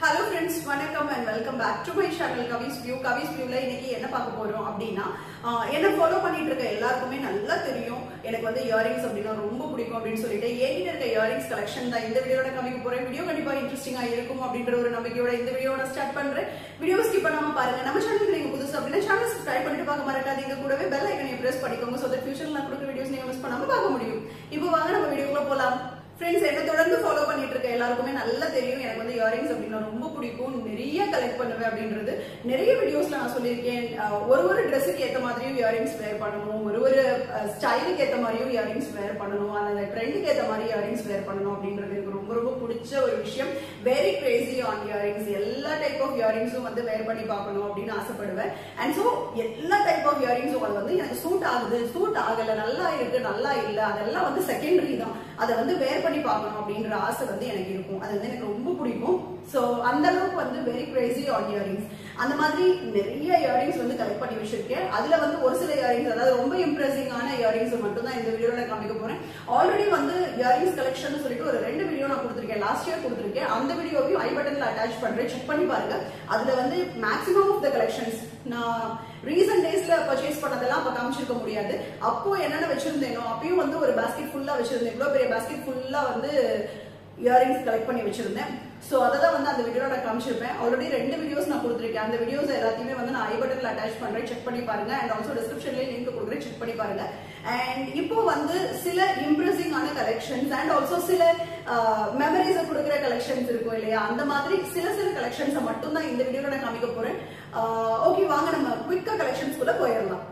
hello friends வணக்கம் and welcome back to my channel Kavi's view Kavi's வியூல இன்னைக்கு என்ன பார்க்க போறோம் அப்படின்னா ஆஹ், என்ன ஃபாலோ பண்ணிட்டு இருக்க எல்லாருக்குமே நல்லா தெரியும் எனக்கு வந்து இயரிங்ஸ் அப்படின்னா ரொம்ப பிடிக்கும் அப்படின்னு சொல்லிட்டு என்கிட்ட இருக்க இயரிங்ஸ் கலெக்ஷன் தான் இந்த வீடியோட காமிக்க போறேன் வீடியோ கண்டிப்பா இன்ட்ரெஸ்டிங்கா இருக்கும் அப்படின்ற ஒரு நம்பிக்கையோட இந்த வீடியோட ஸ்டார்ட் பண்றேன் வீடியோ ஸ்கிப் பண்ணாம பாருங்க நம்ம சேனலுக்கு நீங்க புதுசு அப்படின்னா சேனல் சப்ஸ்கிரைப் பண்ணிட்டு பார்க்க மறக்காதீங்க கூடவே பெல் ஐக்கனை பிரஸ் பண்ணிக்கோங்க சோ தட் ஃபியூச்சர்ல நான் கொடுக்குற வீடியோஸ் நீங்க மிஸ் பண்ணாம பார்க்க முடியும் இப்போ வாங்க நம்ம வீடியோக்குள்ள போலாம் ஃப்ரெண்ட்ஸ் என்ன தொடர்ந்து ஃபாலோ பண்ணிட்டு இருக்க எல்லாருக்குமே நல்லா தெரியும் எனக்கு வந்து இயரிங்ஸ் அப்படின்னா ரொம்ப பிடிக்கும் நிறைய கலெக்ட் பண்ணுவேன் அப்படின்றது நிறைய வீடியோஸ்ல நான் சொல்லியிருக்கேன் அஹ் ஒரு ஒரு ட்ரெஸ்ஸுக்கு ஏத்த மாதிரியும் இயரிங்ஸ் வேர் பண்ணணும் ஒரு ஒரு ஸ்டைலுக்கு ஏத்த மாதிரியும் இயரிங்ஸ் வேர் பண்ணணும் அந்த ட்ரெண்டுக்கு ஏத்த மாதிரி இயரிங்ஸ் வேர் பண்ணணும் அப்படின்றது எனக்கு ரொம்ப ரொம்ப பிடிச்ச ஒரு விஷயம் வெரி கிரேசி ஆன் இயரிங்ஸ் எல்லா டைப் ஆஃப் இயரிங்ஸும் வந்து வேர் பண்ணி பார்க்கணும் அப்படின்னு ஆசைப்படுவேன் அண்ட் ஸோ எல்லா டைப் ஆஃப் இயரிங்ஸும் அது வந்து எனக்கு சூட் ஆகுது சூட் ஆகல நல்லா இருக்கு நல்லா இல்ல அதெல்லாம் வந்து செகண்டரி தான் அதை வந்து வேர் பண்ணி பார்க்கணும் அப்படின்ற ஆசை வந்து எனக்கு இருக்கும் அது வந்து எனக்கு ரொம்ப பிடிக்கும் ஸோ அந்த அளவுக்கு வந்து வெரி கிரேசி ஆன் இயரிங்ஸ் அந்த மாதிரி நிறைய இயரிங்ஸ் வந்து கலெக்ட் பண்ணி வச்சிருக்கேன் அதுல வந்து ஒரு சில இயரிங்ஸ் அதாவது ரொம்ப இம்ப்ரெசிங்கான இயரிங்ஸ் மட்டும் தான் இந்த வீடியோல நான் காமிக்க போறேன் ஆல்ரெடி வந்து இயரிங்ஸ் கலெக்ஷன் சொல்லிட்டு ஒரு ரெண்டு வீடியோ நான் கொடுத்துருக்கேன் லாஸ்ட் இயர் கொடுத்துருக்கேன் அந்த வீடியோவையும் ஐ பட்டன்ல அட்டாச் பண்றேன் செக் பண்ணி பாருங்க அதுல வந்து மேக்ஸிமம் ஆஃப் த கலெக்ஷன்ஸ் நான் ரீசன்ட் டேஸ்ல பர்ச்சேஸ் பண்ணதெல்லாம் அப்ப காமிச்சிருக்க முடியாது அப்போ என்னென்ன வச்சிருந்தேனோ அப்பயும் வந்து ஒரு பாஸ்கெட் ஃபுல்லா வச்சிருந்தேன் இவ்வளவு பெரிய பாஸ்கெட் ஃபுல்லா வந்து இயரிங்ஸ் கலெக்ட் பண்ணி வச்சிருந்தேன் சோ அதை தான் வந்து அந்த வீடியோல நான் காமிச்சிருப்பேன் ஆல்ரெடி ரெண்டு வீடியோஸ் நான் கொடுத்துருக்கேன் அந்த வீடியோஸ் எல்லாத்தையுமே வந்து நான் ஐ பட்டன்ல அட்டாச் பண்றேன் செக் பண்ணி பாருங்க அண்ட் ஆல்சோ டிஸ்கிரிப்ஷன்லயே லிங்க் கொடுக்குறேன் செக் பண்ணி பாருங்க அண்ட் இப்போ வந்து சில இம்ப்ரெசிங் ஆன கலெக்ஷன்ஸ் அண்ட் ஆல்சோ சில மெமரிஸ் கொடுக்குற கலெக்ஷன்ஸ் இருக்கும் இல்லையா அந்த மாதிரி சில சில கலெக்ஷன்ஸ் மட்டும் தான் இந்த வீடியோல நான் காமிக்க போறேன் ஓகே வாங்க நம்ம குவிக்கா கலெக்ஷன்ஸ்குள்ள போயிடலாம்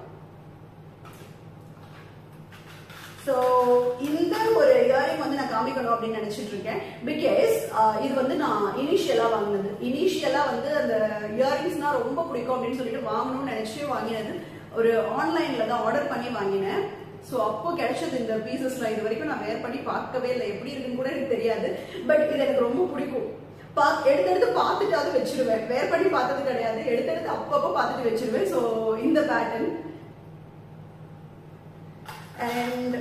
சோ இந்த ஒரு இயரிங் வந்து நான் காமிக்கணும் அப்படின்னு நினைச்சிட்டு இருக்கேன் பிகாஸ் இது வந்து நான் இனிஷியலா வாங்கினது இனிஷியலா வந்து அந்த இயரிங்ஸ்னா ரொம்ப பிடிக்கும் அப்படின்னு சொல்லிட்டு வாங்கணும்னு நினைச்சு வாங்கினது ஒரு ஆன்லைன்ல தான் ஆர்டர் பண்ணி வாங்கினேன் சோ அப்போ கிடைச்சது இந்த பீசஸ்ல இது வரைக்கும் நான் வேர் பண்ணி பார்க்கவே இல்லை எப்படி இருக்குன்னு கூட எனக்கு தெரியாது பட் இது எனக்கு ரொம்ப பிடிக்கும் பா எடுத்து எடுத்து பார்த்துட்டாவது வச்சிருவேன் வேர் பண்ணி பார்த்தது கிடையாது எடுத்து எடுத்து அப்பப்போ பார்த்துட்டு வச்சிருவேன் சோ இந்த பேட்டர்ன் அண்ட்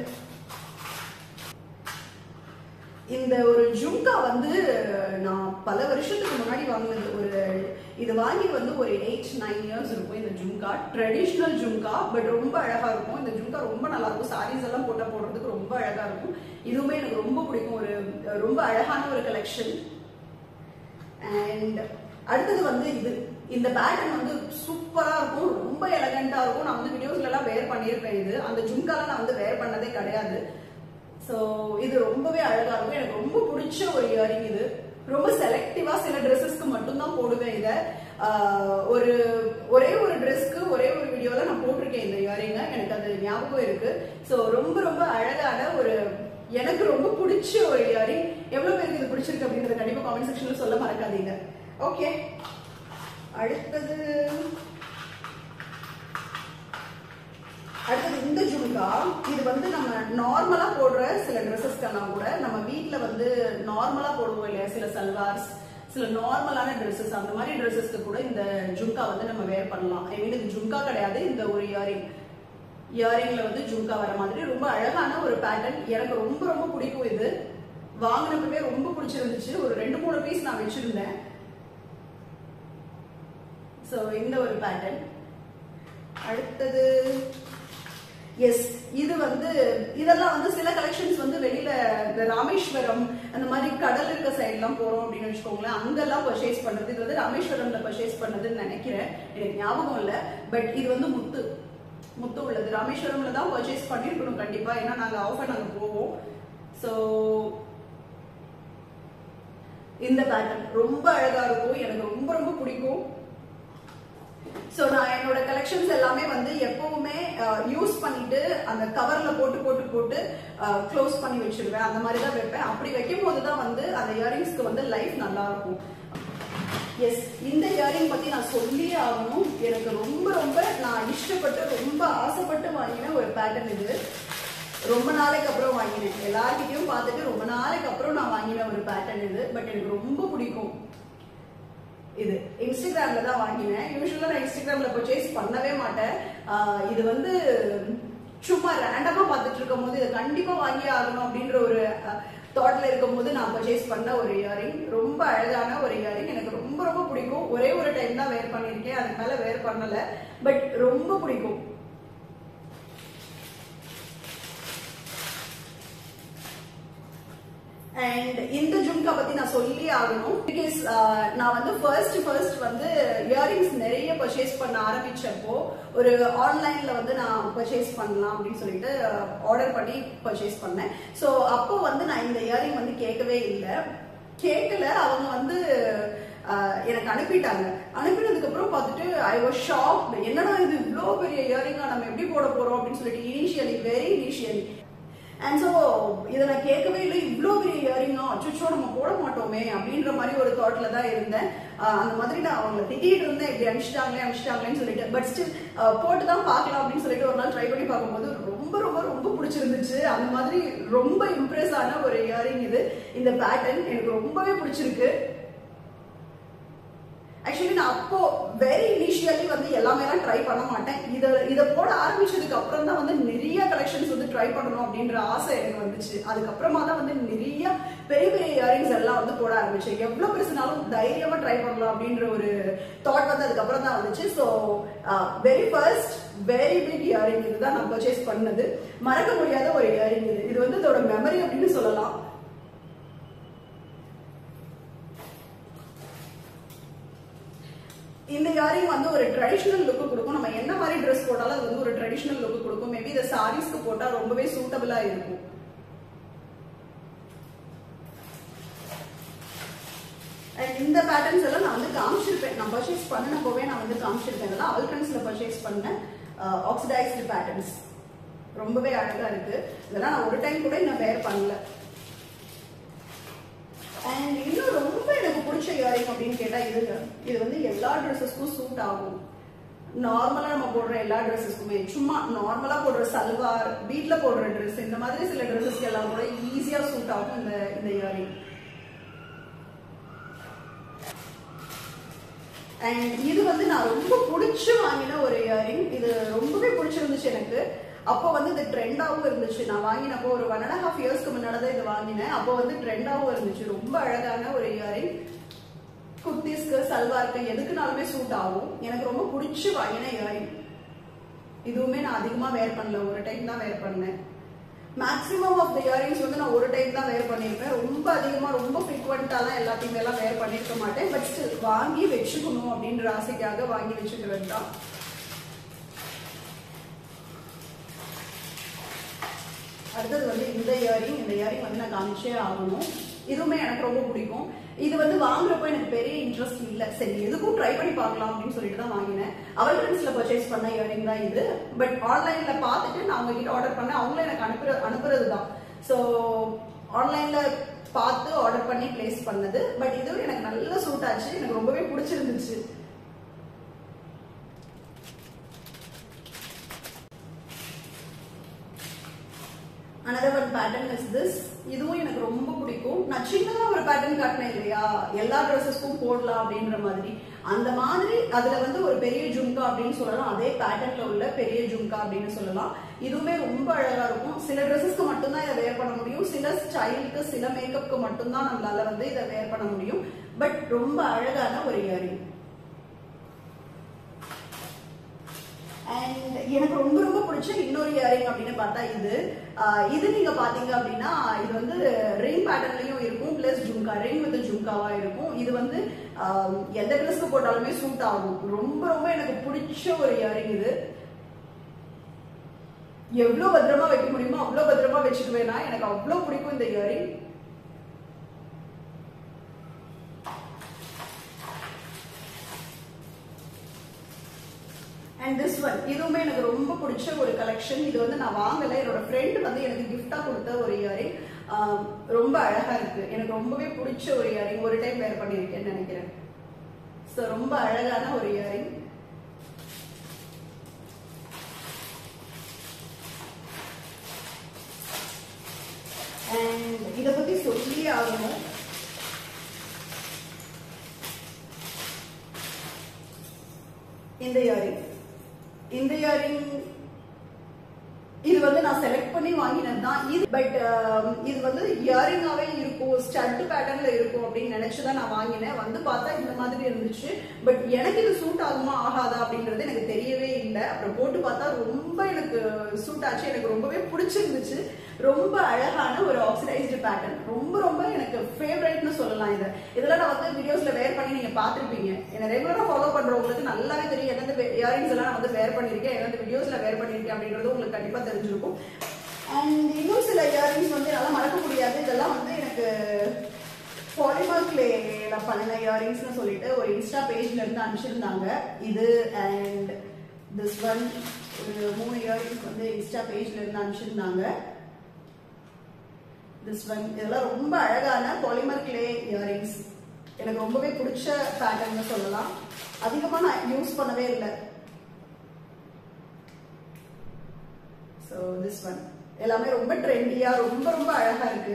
இந்த ஒரு ஜும்கா வந்து நான் பல வருஷத்துக்கு முன்னாடி வாங்கினது ஒரு இது வாங்கி வந்து ஒரு எயிட் நைன் இயர்ஸ் இருக்கும் இந்த ஜும்கா ட்ரெடிஷ்னல் ஜும்கா பட் ரொம்ப அழகா இருக்கும் இந்த ஜும்கா ரொம்ப நல்லா இருக்கும் சாரீஸ் எல்லாம் போட்டா போடுறதுக்கு ரொம்ப அழகா இருக்கும் இதுவுமே எனக்கு ரொம்ப பிடிக்கும் ஒரு ரொம்ப அழகான ஒரு கலெக்ஷன் அண்ட் அடுத்தது வந்து இது இந்த பேட்டர்ன் வந்து சூப்பரா இருக்கும் ரொம்ப எலகண்டா இருக்கும் நான் வந்து வீடியோஸ்ல எல்லாம் வேர் பண்ணியிருப்பேன் இது அந்த ஜும்கால நான் வந்து வேர் பண்ணதே கிடையாது சோ இது ரொம்பவே அழகா இருக்கும் எனக்கு ரொம்ப பிடிச்ச ஒரு இயரிங் இது ரொம்ப செலக்டிவா சில ட்ரெஸ்ஸஸ்க்கு மட்டும்தான் போடுவேன் இத ஆஹ் ஒரு ஒரே ஒரு ட்ரெஸ்க்கு ஒரே ஒரு வீடியோல நான் போட்டிருக்கேன் இந்த இயரிங்க எனக்கு அது ஞாபகம் இருக்கு சோ ரொம்ப ரொம்ப அழகான ஒரு எனக்கு ரொம்ப பிடிச்ச ஒரு இயரிங் எவ்வளவு பேருக்கு இது பிடிச்சிருக்கு அப்படின்றத கண்டிப்பா காமெண்ட் செக்ஷன்ல சொல்ல மறக்காதீங்க ஓகே அடுத்தது அடுத்தது இந்த ஜும்கா இது வந்து நம்ம நார்மலா போடுற சில ட்ரெஸ்ஸஸ்க்கெல்லாம் கூட நம்ம வீட்ல வந்து நார்மலா போடுவோம் இல்லையா சில சல்வார்ஸ் சில நார்மலான ட்ரெஸ்ஸஸ் அந்த மாதிரி ட்ரெஸ்ஸஸ்க்கு கூட இந்த ஜும்கா வந்து நம்ம வேர் பண்ணலாம் ஐ மீன் இது ஜும்கா கிடையாது இந்த ஒரு இயரிங் இயரிங்ல வந்து ஜும்கா வர மாதிரி ரொம்ப அழகான ஒரு பேட்டர்ன் எனக்கு ரொம்ப ரொம்ப பிடிக்கும் இது வாங்கினப்பவே ரொம்ப பிடிச்சிருந்துச்சு ஒரு ரெண்டு மூணு பீஸ் நான் வச்சிருந்தேன் சோ இந்த ஒரு பேட்டர்ன் அடுத்தது எஸ் இது வந்து இதெல்லாம் வந்து சில கலெக்ஷன்ஸ் வந்து வெளியில இந்த ராமேஸ்வரம் அந்த மாதிரி கடல் இருக்க சைடு எல்லாம் போறோம் அப்படின்னு வச்சுக்கோங்களேன் அங்கெல்லாம் பர்ச்சேஸ் பண்றது இது வந்து ராமேஸ்வரம்ல பர்ச்சேஸ் பண்ணதுன்னு நினைக்கிறேன் எனக்கு ஞாபகம் இல்ல பட் இது வந்து முத்து முத்து உள்ளது ராமேஸ்வரம்ல தான் பர்ச்சேஸ் பண்ணிருக்கணும் கண்டிப்பா ஏன்னா நாங்க ஆஃபர் நாங்க போவோம் சோ இந்த பேட்டர்ன் ரொம்ப அழகா இருக்கும் எனக்கு ரொம்ப ரொம்ப பிடிக்கும் சோ நான் என்னோட கலெக்ஷன்ஸ் எல்லாமே வந்து எப்பவுமே யூஸ் பண்ணிட்டு அந்த கவர்ல போட்டு போட்டு போட்டு க்ளோஸ் பண்ணி வச்சிருவேன் அந்த மாதிரி தான் வைப்பேன் அப்படி வைக்கும் போது தான் வந்து அந்த இயரிங்ஸ்க்கு வந்து லைஃப் நல்லா இருக்கும் எஸ் இந்த இயரிங் பத்தி நான் சொல்லியே ஆகணும் எனக்கு ரொம்ப ரொம்ப நான் இஷ்டப்பட்டு ரொம்ப ஆசைப்பட்டு வாங்கின ஒரு பேட்டர்ன் இது ரொம்ப நாளைக்கு அப்புறம் வாங்கினேன் எல்லார்கிட்டயும் பார்த்துட்டு ரொம்ப நாளைக்கு அப்புறம் நான் வாங்கின ஒரு பேட்டர்ன் இது பட் எனக்கு ரொம்ப பிடிக்கும் இது இன்ஸ்டாகிராம்ல தான் வாங்கினேன் யூஸ்வலா நான் இன்ஸ்டாகிராம்ல பர்ச்சேஸ் பண்ணவே மாட்டேன் ஆஹ் இது வந்து சும்மா ரேண்டமா பார்த்துட்டு இருக்கும் போது இதை கண்டிப்பா வாங்கி ஆகணும் அப்படின்ற ஒரு தாட்ல இருக்கும் போது நான் பர்ச்சேஸ் பண்ண ஒரு இயரிங் ரொம்ப அழகான ஒரு இயரிங் எனக்கு ரொம்ப பிடிக்கும் ஒரே ஒரு டைம் தான் வேர் பண்ணியிருக்கேன் அதுக்கு மேல வேர் பண்ணல பட் ரொம்ப பிடிக்கும் அண்ட் இந்த ஜும்கா பத்தி நான் சொல்லி ஆகணும் பிகாஸ் நான் வந்து ஃபர்ஸ்ட் ஃபர்ஸ்ட் வந்து இயரிங்ஸ் நிறைய பர்ச்சேஸ் பண்ண ஆரம்பிச்சப்போ ஒரு ஆன்லைன்ல வந்து நான் பர்ச்சேஸ் பண்ணலாம் அப்படின்னு சொல்லிட்டு ஆர்டர் பண்ணி பர்ச்சேஸ் பண்ணேன் ஸோ அப்போ வந்து நான் இந்த இயரிங் வந்து கேட்கவே இல்லை கேட்கல அவங்க வந்து ஆஹ், எனக்கு அனுப்பிட்டாங்க அனுப்பினதுக்கு அப்புறம் பார்த்துட்டு ஐ வாஸ் ஷாக் என்னடா இது இவ்வளோ பெரிய இயரிங்கா நம்ம எப்படி போட போறோம் அப்படின்னு சொல்லிட்டு initially very initially and so இதை நான் கேட்கவே இல்லை இவ்வளோ பெரிய இயரிங்கா அச்சோ நம்ம போட மாட்டோமே அப்படின்ற மாதிரி ஒரு தாட்ல தான் இருந்தேன் ஆஹ் அந்த மாதிரி நான் அவங்களை திட்டிட்டு இருந்தேன் இப்படி அனுப்பிச்சிட்டாங்களே அனுப்பிச்சிட்டாங்களேன்னு சொல்லிட்டு பட் ஸ்டில் போட்டு தான் பார்க்கலாம் அப்படின்னு சொல்லிட்டு ஒரு நாள் ட்ரை பண்ணி பார்க்கும்போது ரொம்ப ரொம்ப ரொம்ப பிடிச்சிருந்துச்சு அந்த மாதிரி ரொம்ப இம்ப்ரெஸ் ஆன ஒரு இயரிங் இது இந்த பேட்டர்ன் எனக்கு ரொம்பவே பிடிச்சிருக்கு ஆக்சுவலி நான் அப்போ வெரி இனிஷியலி வந்து எல்லாமே எல்லாம் ட்ரை பண்ண மாட்டேன் இதை இதை போட ஆரம்பிச்சதுக்கு அப்புறம் தான் வந்து நிறைய கலெக்ஷன்ஸ் வந்து ட்ரை பண்ணணும் அப்படின்ற ஆசை எனக்கு வந்துச்சு அதுக்கப்புறமா தான் வந்து நிறைய பெரிய பெரிய இயரிங்ஸ் எல்லாம் வந்து போட ஆரம்பிச்சேன் எவ்வளவு பெருசுனாலும் தைரியமா ட்ரை பண்ணலாம் அப்படின்ற ஒரு தாட் வந்து அதுக்கப்புறம் தான் வந்துச்சு so very first very big earring இதுதான் நான் பர்ச்சேஸ் பண்ணது மறக்க முடியாத ஒரு இயரிங் இது இது வந்து இதோட மெமரி அப்படின்னு சொல்லலாம் இந்த இயரிங் வந்து ஒரு ட்ரெடிஷனல் லுக் கொடுக்கும் நம்ம என்ன மாதிரி ட்ரெஸ் போட்டாலும் அது வந்து ஒரு ட்ரெடிஷனல் லுக் கொடுக்கும் மேபி இந்த சாரீஸ்க்கு போட்டா ரொம்பவே சூட்டபிளா இருக்கும் And இந்த பேட்டர்ன்ஸ் எல்லாம் நான் வந்து காமிச்சிருப்பேன் நான் பர்ச்சேஸ் பண்ணினப்போவே நான் வந்து காமிச்சிருப்பேன் இதெல்லாம் ஆல்ட்ரன்ஸ்ல பர்ச்சேஸ் பண்ண ஆக்சிடைஸ்டு பேட்டர்ன்ஸ் ரொம்பவே அழகா இருக்கு இதெல்லாம் நான் ஒரு டைம் கூட இன்னும் வேர் பண்ணல அண்ட் இன்னும் ரொம்ப எனக்கு பிடிச்ச இயரிங் அப்படின்னு கேட்டா இதுங்க இது வந்து எல்லா ட்ரெஸ்ஸஸ்க்கும் சூட் ஆகும் நார்மலா நம்ம போடுற எல்லா ட்ரெஸ்ஸஸ்க்குமே சும்மா நார்மலா போடுற சல்வார் வீட்ல போடுற ட்ரெஸ் இந்த மாதிரி சில ட்ரெஸ்ஸஸ்க்கு எல்லாம் கூட ஈஸியா சூட் ஆகும் இந்த இந்த இயரிங் அண்ட் இது வந்து நான் ரொம்ப பிடிச்சு வாங்கின ஒரு இயரிங் இது ரொம்பவே பிடிச்சிருந்துச்சு எனக்கு அப்போ வந்து இது ட்ரெண்டாகவும் இருந்துச்சு நான் வாங்கினப்போ ஒரு ஒன் அண்ட் ஹாஃப் இயர்ஸ்க்கு முன்னாடி தான் இது வாங்கினேன் அப்போ வந்து ட்ரெண்டாகவும் இருந்துச்சு ரொம்ப அழகான ஒரு இயரிங் குர்த்திஸ்க்கு சல்வாருக்கு எதுக்குனாலுமே சூட் ஆகும் எனக்கு ரொம்ப பிடிச்சி வாங்கின இயரிங் இதுவுமே நான் அதிகமா வேர் பண்ணல ஒரு டைம் தான் வேர் பண்ணேன் மேக்ஸிமம் ஆஃப் த இயரிங்ஸ் வந்து நான் ஒரு டைம் தான் வேர் பண்ணியிருப்பேன் ரொம்ப அதிகமா ரொம்ப ஃப்ரீக்வெண்ட்டாலாம் எல்லாத்தையுமே எல்லாம் வேர் பண்ணியிருக்க மாட்டேன் பட் ஸ்டில் வாங்கி வச்சுக்கணும் அப்படின்ற ஆசைக்காக வாங்கி வச்சுக்கிறது தான் அடுத்தது வந்து இந்த இயரிங் இந்த இயரிங் வந்து நான் காமிச்சே ஆகணும் இதுவுமே எனக்கு ரொம்ப பிடிக்கும் இது வந்து வாங்குறப்போ எனக்கு பெரிய இன்ட்ரெஸ்ட் இல்ல சரி எதுக்கும் ட்ரை பண்ணி பார்க்கலாம் அப்படின்னு சொல்லிட்டு தான் வாங்கினேன் அவல் ட்ரெண்ட்ஸ்ல பர்ச்சேஸ் பண்ண இயரிங் தான் இது பட் ஆன்லைன்ல பார்த்துட்டு நான் அவங்க கிட்ட ஆர்டர் பண்ணேன் அவங்களே எனக்கு அனுப்புற அனுப்புறது தான் ஸோ ஆன்லைன்ல பார்த்து ஆர்டர் பண்ணி பிளேஸ் பண்ணது பட் இதுவும் எனக்கு நல்ல சூட் ஆச்சு எனக்கு ரொம்பவே பிடிச்சிருந்துச்சு another one pattern is this இதுவும் எனக்கு ரொம்ப பிடிக்கும் நான் சின்னதா ஒரு பேட்டர்ன் காட்டினேன் இல்லையா எல்லா ட்ரெஸ்ஸஸ்க்கும் போடலாம் அப்படின்ற மாதிரி அந்த மாதிரி அதுல வந்து ஒரு பெரிய ஜும்கா அப்படின்னு சொல்லலாம் அதே பேட்டர்ன்ல உள்ள பெரிய ஜும்கா அப்படின்னு சொல்லலாம் இதுவுமே ரொம்ப அழகா இருக்கும் சில ட்ரெஸ்ஸஸ்க்கு மட்டும்தான் இதை வேர் பண்ண முடியும் சில ஸ்டைலுக்கு சில மேக்கப்க்கு மட்டும்தான் நம்மளால வந்து இதை வேர் பண்ண முடியும் பட் ரொம்ப அழகான ஒரு இயரிங் அண்ட் எனக்கு ரொம்ப ரொம்ப பிடிச்ச இன்னொரு இயரிங் அப்படின்னு பார்த்தா இது ஆஹ் இது நீங்க பாத்தீங்க அப்படின்னா இது வந்து ரிங் பேட்டர்ன்லயும் இருக்கும் பிளஸ் ஜும்கா ரிங் வித் ஜும்காவா இருக்கும் இது வந்து ஆஹ் எந்த ட்ரெஸ்க்கு போட்டாலுமே சூட் ஆகும் ரொம்ப ரொம்ப எனக்கு பிடிச்ச ஒரு இயரிங் இது எவ்வளவு பத்திரமா வைக்க முடியுமோ அவ்வளவு பத்திரமா வச்சுக்குவேனா எனக்கு அவ்வளவு பிடிக்கும் இந்த இயரிங் அண்ட் திஸ் ஒன் இதுவுமே எனக்கு ரொம்ப பிடிச்ச ஒரு கலெக்ஷன் இது வந்து நான் வாங்கல என்னோட ஃப்ரெண்ட் வந்து எனக்கு கிஃப்டா கொடுத்த ஒரு இயரிங் ரொம்ப அழகா இருக்கு எனக்கு ரொம்பவே பிடிச்ச ஒரு இயரிங் ஒரு டைம் வேர் பண்ணியிருக்கேன்னு நினைக்கிறேன் ஸோ ரொம்ப அழகான ஒரு இயரிங் அண்ட் இதை பத்தி சொல்லியே ஆகணும் இந்த இயரிங் இந்த இயரிங் இது வந்து நான் நான் செலக்ட் பண்ணி வாங்கினது தான் இது பட் இது வந்து இயரிங்காவே இருக்கும் ஸ்டட் பேட்டர்ன்ல இருக்கும் அப்படின்னு நினைச்சுதான் நான் வாங்கினேன் வந்து பார்த்தா இந்த மாதிரி இருந்துச்சு பட் எனக்கு இது சூட் ஆகுமா ஆகாதா அப்படின்றது எனக்கு தெரியவே இல்லை அப்புறம் போட்டு பார்த்தா ரொம்ப எனக்கு சூட் ஆச்சு எனக்கு ரொம்பவே பிடிச்சிருந்துச்சு ரொம்ப அழகான ஒரு ஆக்சிடைஸ்டு பேட்டர்ன் ரொம்ப ரொம்ப எனக்கு ஃபேவரட்னு சொல்லலாம் இது இதெல்லாம் நான் வந்து வீடியோஸ்ல வேர் பண்ணி நீங்க பார்த்திருப்பீங்க என்ன ரெகுலரா ஃபாலோ பண்றவங்களுக்கு நல்லாவே தெரியும் எந்தெந்த இயரிங்ஸ் எல்லாம் நான் வந்து வேர் பண்ணிருக்கேன் எந்தெந்த வீடியோஸ்ல வேர் பண்ணிருக்கேன் அப்படின்றது உங்களுக்கு கண்டிப்பா தெரிஞ்சிருக்கும் அண்ட் இன்னும் சில இயரிங்ஸ் வந்து என்னால மறக்க முடியாது இதெல்லாம் வந்து எனக்கு பாலிமர் கிளேல பண்ணின இயரிங்ஸ்னு சொல்லிட்டு ஒரு இன்ஸ்டா பேஜ்ல இருந்து அனுப்பிச்சிருந்தாங்க இது அண்ட் திஸ் ஒன் ஒரு மூணு இயரிங்ஸ் வந்து இன்ஸ்டா பேஜ்ல இருந்து அனுப்பிச்சிருந்தாங்க திஸ் ஒன் இதெல்லாம் ரொம்ப அழகான பாலிமர் கிளே இயரிங்ஸ் எனக்கு ரொம்பவே பிடிச்ச பேட்டர்ன் சொல்லலாம் அதிகமா நான் யூஸ் பண்ணவே இல்லை ஸோ திஸ் ஒன் எல்லாமே ரொம்ப ட்ரெண்டியா ரொம்ப ரொம்ப அழகா இருக்கு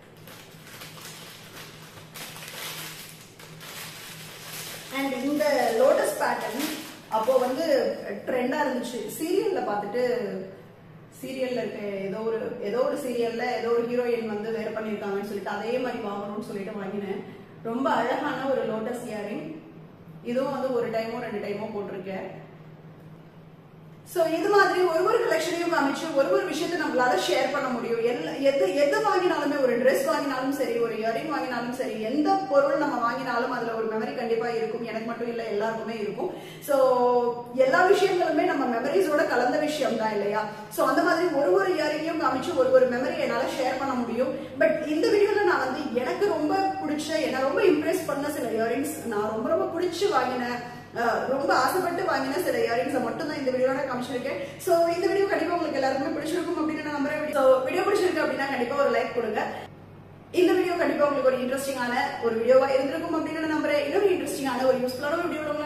அண்ட் இந்த லோட்டஸ் பேட்டர்ன் அப்போ வந்து ட்ரெண்டா இருந்துச்சு சீரியல்ல பார்த்துட்டு சீரியல்ல இருக்க ஏதோ ஒரு ஏதோ ஒரு சீரியல்ல ஏதோ ஒரு ஹீரோயின் வந்து வேற பண்ணிருக்காங்கன்னு சொல்லிட்டு அதே மாதிரி வாங்கணும்னு சொல்லிட்டு வாங்கினேன் ரொம்ப அழகான ஒரு லோட்டஸ் இயரிங் இதுவும் வந்து ஒரு டைமோ ரெண்டு டைமோ போட்டிருக்கேன் சோ இது மாதிரி ஒரு ஒரு கலெக்ஷனையும் காமிச்சு ஒரு ஒரு விஷயத்தை நம்மளால ஷேர் பண்ண முடியும் எல்லா எது எது வாங்கினாலுமே ஒரு ட்ரெஸ் வாங்கினாலும் சரி ஒரு இயரிங் வாங்கினாலும் சரி எந்த பொருள் நம்ம வாங்கினாலும் அதுல ஒரு மெமரி கண்டிப்பா இருக்கும் எனக்கு மட்டும் இல்ல எல்லாருக்குமே இருக்கும் சோ எல்லா விஷயங்களுமே நம்ம மெமரிஸோட கலந்த விஷயம் தான் இல்லையா சோ அந்த மாதிரி ஒரு ஒரு இயரிங்கையும் காமிச்சு ஒரு ஒரு மெமரி என்னால ஷேர் பண்ண முடியும் பட் இந்த வீடியோல நான் வந்து எனக்கு ரொம்ப பிடிச்ச என்ன ரொம்ப இம்ப்ரெஸ் பண்ண சில இயரிங்ஸ் நான் ரொம்ப ரொம்ப பிடிச்சு வாங்கினேன் அஹ் ரொம்ப ஆசைப்பட்டு வாங்கின சில இயரிங்ஸை மட்டும் தான் இந்த வீடியோட காமிச்சிருக்கேன் சோ இந்த வீடியோ கண்டிப்பா உங்களுக்கு எல்லாருக்குமே பிடிச்சிருக்கும் அப்படின்னு நான் நம்புறேன் ஸோ வீடியோ பிடிச்சிருக்கு அப்படின்னா கண்டிப்பா ஒரு லைக் கொடுங்க இந்த வீடியோ கண்டிப்பா உங்களுக்கு ஒரு இன்ட்ரெஸ்டிங்கான ஒரு வீடியோவா இருந்திருக்கும் அப்படின்னு நான் நம்புறேன் இன்னொரு இன்ட்ரெஸ்டிங்கான ஒரு யூஸ்ஃபுல்லான ஒரு வீடியோ